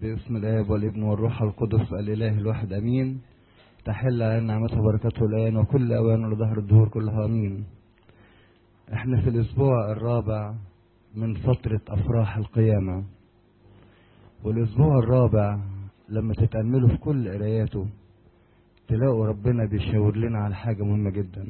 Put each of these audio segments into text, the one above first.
باسم الآب والابن والروح القدس الإله الواحد أمين تحل علينا نعمته وبركاته الآن وكل أوان ولظهر الدهور كلها أمين احنا في الأسبوع الرابع من فترة أفراح القيامة والأسبوع الرابع لما تتأملوا في كل قراياته تلاقوا ربنا بيشاور لنا على حاجة مهمة جدا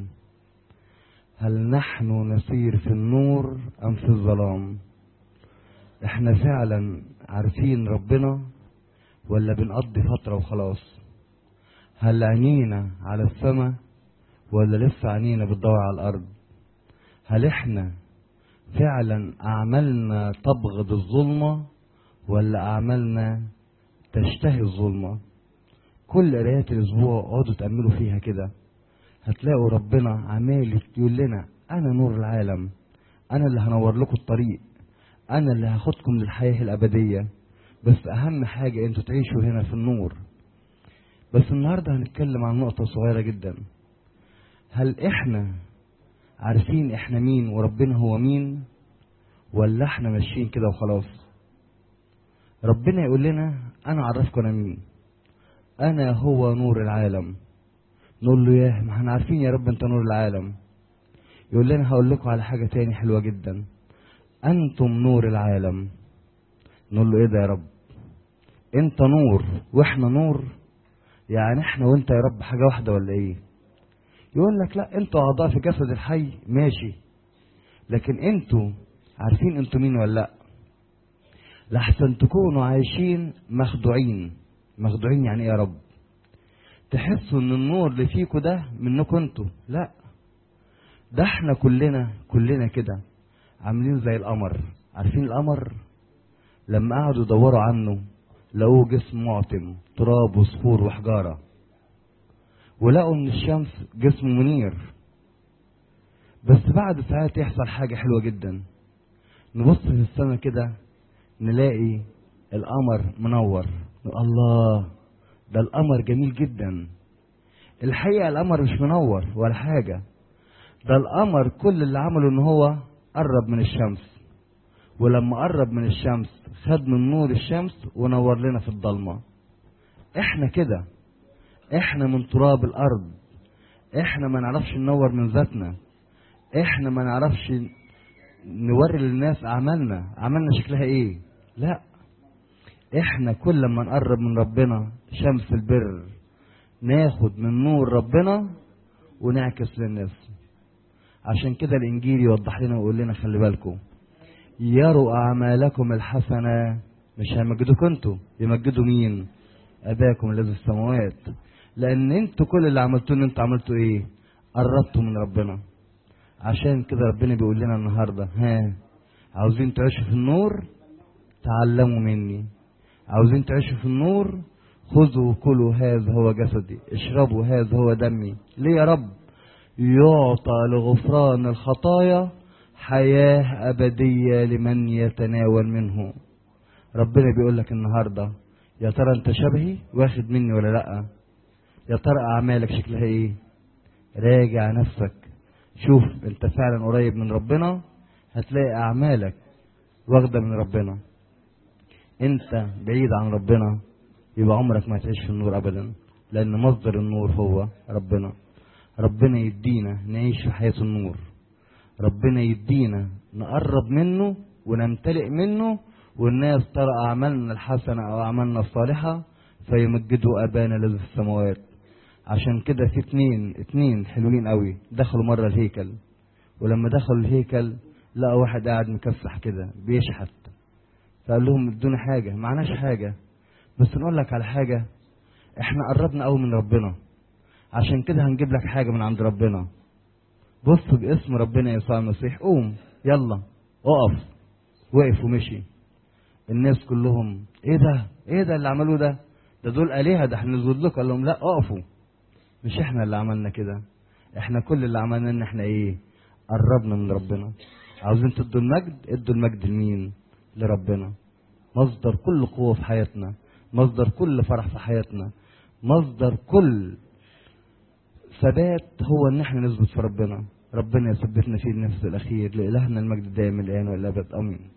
هل نحن نسير في النور أم في الظلام احنا فعلا عارفين ربنا ولا بنقضي فترة وخلاص هل عينينا على السماء ولا لسه عينينا بتدور على الأرض هل احنا فعلا أعمالنا تبغض الظلمة ولا أعمالنا تشتهي الظلمة كل قرايات الأسبوع اقعدوا تأملوا فيها كده هتلاقوا ربنا عمال يقول لنا أنا نور العالم أنا اللي هنور لكم الطريق أنا اللي هاخدكم للحياة الأبدية بس أهم حاجة أنتوا تعيشوا هنا في النور بس النهاردة هنتكلم عن نقطة صغيرة جدا هل إحنا عارفين إحنا مين وربنا هو مين ولا إحنا ماشيين كده وخلاص ربنا يقول لنا أنا أعرفكم أنا مين أنا هو نور العالم نقول له ياه ما احنا عارفين يا رب أنت نور العالم يقول لنا هقول لكم على حاجة تاني حلوة جدا أنتم نور العالم نقول له إيه ده يا رب أنت نور وإحنا نور يعني إحنا وأنت يا رب حاجة واحدة ولا إيه يقول لك لا أنتوا أعضاء في جسد الحي ماشي لكن أنتوا عارفين أنتوا مين ولا لأ لحسن تكونوا عايشين مخدوعين مخدوعين يعني إيه يا رب تحسوا ان النور اللي فيكوا ده منكم انتوا لا ده احنا كلنا كلنا كده عاملين زي القمر عارفين القمر لما قعدوا يدوروا عنه لقوه جسم معتم تراب وصخور وحجاره ولقوا ان الشمس جسم منير بس بعد ساعات يحصل حاجة حلوة جدا نبص في السماء كده نلاقي القمر منور الله ده القمر جميل جدا الحقيقة القمر مش منور ولا حاجة ده القمر كل اللي عمله ان هو قرب من الشمس ولما قرب من الشمس خد من نور الشمس ونور لنا في الضلمة احنا كده احنا من تراب الارض احنا ما نعرفش ننور من ذاتنا احنا ما نعرفش نوري للناس اعمالنا اعمالنا شكلها ايه لا احنا كل ما نقرب من ربنا شمس البر ناخد من نور ربنا ونعكس للناس عشان كده الانجيل يوضح لنا ويقول لنا خلي بالكم يروا اعمالكم الحسنه مش هيمجدوكم انتوا يمجدوا مين اباكم الذي في السماوات لان انتوا كل اللي عملتوه ان انتوا عملتوا ايه قربتوا من ربنا عشان كده ربنا بيقول لنا النهارده ها عاوزين تعيشوا في النور تعلموا مني عاوزين تعيشوا في النور خذوا كلوا هذا هو جسدي اشربوا هذا هو دمي ليه يا رب يعطى لغفران الخطايا حياة أبدية لمن يتناول منه ربنا بيقول لك النهاردة يا ترى انت شبهي واخد مني ولا لأ يا ترى أعمالك شكلها ايه راجع نفسك شوف انت فعلا قريب من ربنا هتلاقي أعمالك واخدة من ربنا انت بعيد عن ربنا يبقى عمرك ما هتعيش في النور ابدا لان مصدر النور هو ربنا ربنا يدينا نعيش في حياة النور ربنا يدينا نقرب منه ونمتلئ منه والناس ترى أعمالنا الحسنة أو أعمالنا الصالحة فيمجدوا أبانا الذي في السماوات عشان كده في اتنين اتنين حلوين قوي دخلوا مرة الهيكل ولما دخلوا الهيكل لقوا واحد قاعد مكسح كده بيشحت فقال لهم ادونا حاجة معناش حاجة بس نقول لك على حاجة احنا قربنا قوي من ربنا عشان كده هنجيب لك حاجة من عند ربنا بص باسم ربنا يسوع المسيح قوم يلا اقف وقف ومشي الناس كلهم ايه ده ايه ده اللي عملوه ده ده دول آلهة ده احنا نسجد لكم قال لهم لا اقفوا مش احنا اللي عملنا كده احنا كل اللي عملنا ان احنا ايه قربنا من ربنا عاوزين تدوا المجد ادوا المجد لمين لربنا مصدر كل قوة في حياتنا مصدر كل فرح في حياتنا مصدر كل ثبات هو ان احنا نثبت في ربنا ربنا يثبتنا فيه النفس الاخير لالهنا المجد دائم الان والابد امين